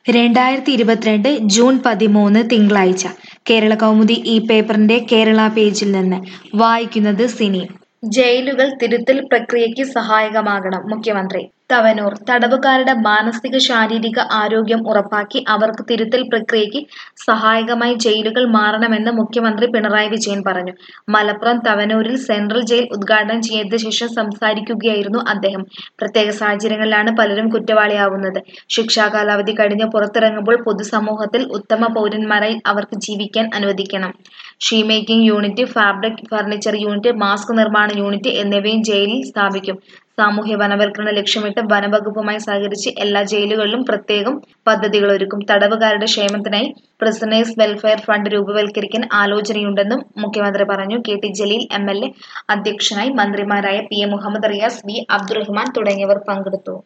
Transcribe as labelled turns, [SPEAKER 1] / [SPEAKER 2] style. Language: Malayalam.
[SPEAKER 1] രണ്ടായിരത്തി ഇരുപത്തിരണ്ട് ജൂൺ പതിമൂന്ന് തിങ്കളാഴ്ച കേരള കൗമുദി ഈ പേപ്പറിന്റെ കേരള പേജിൽ നിന്ന് വായിക്കുന്നത് സിനി ജയിലുകൾ തിരുത്തൽ പ്രക്രിയയ്ക്ക് സഹായകമാകണം മുഖ്യമന്ത്രി തവനൂർ തടവുകാരുടെ മാനസിക ശാരീരിക ആരോഗ്യം ഉറപ്പാക്കി അവർക്ക് തിരുത്തൽ പ്രക്രിയയ്ക്ക് സഹായകമായി ജയിലുകൾ മാറണമെന്ന് മുഖ്യമന്ത്രി പിണറായി വിജയൻ പറഞ്ഞു മലപ്പുറം തവനൂരിൽ സെൻട്രൽ ജയിൽ ഉദ്ഘാടനം ചെയ്ത ശേഷം സംസാരിക്കുകയായിരുന്നു അദ്ദേഹം പ്രത്യേക സാഹചര്യങ്ങളിലാണ് പലരും കുറ്റവാളിയാവുന്നത് ശിക്ഷാ കാലാവധി കഴിഞ്ഞ് പുറത്തിറങ്ങുമ്പോൾ പൊതുസമൂഹത്തിൽ ഉത്തമ പൗരന്മാരായി അവർക്ക് ജീവിക്കാൻ അനുവദിക്കണം ഷീ making unit fabric furniture unit mask നിർമ്മാണ യൂണിറ്റ് എന്നിവയും ജയിലിൽ സ്ഥാപിക്കും സാമൂഹ്യ വനവൽക്കരണം ലക്ഷ്യമിട്ട് വനവകുപ്പുമായി സഹകരിച്ച് എല്ലാ ജയിലുകളിലും പ്രത്യേകം പദ്ധതികൾ ഒരുക്കും തടവുകാരുടെ ക്ഷേമത്തിനായി പ്രിസണേഴ്സ് വെൽഫെയർ ഫണ്ട് രൂപവൽക്കരിക്കാൻ ആലോചനയുണ്ടെന്നും മുഖ്യമന്ത്രി പറഞ്ഞു K T Jaleel M L A അധ്യക്ഷനായി മന്ത്രിമാരായ P A Muhammad Riyas V Abdurahman തുടങ്ങിയവർ പങ്കെടുത്തു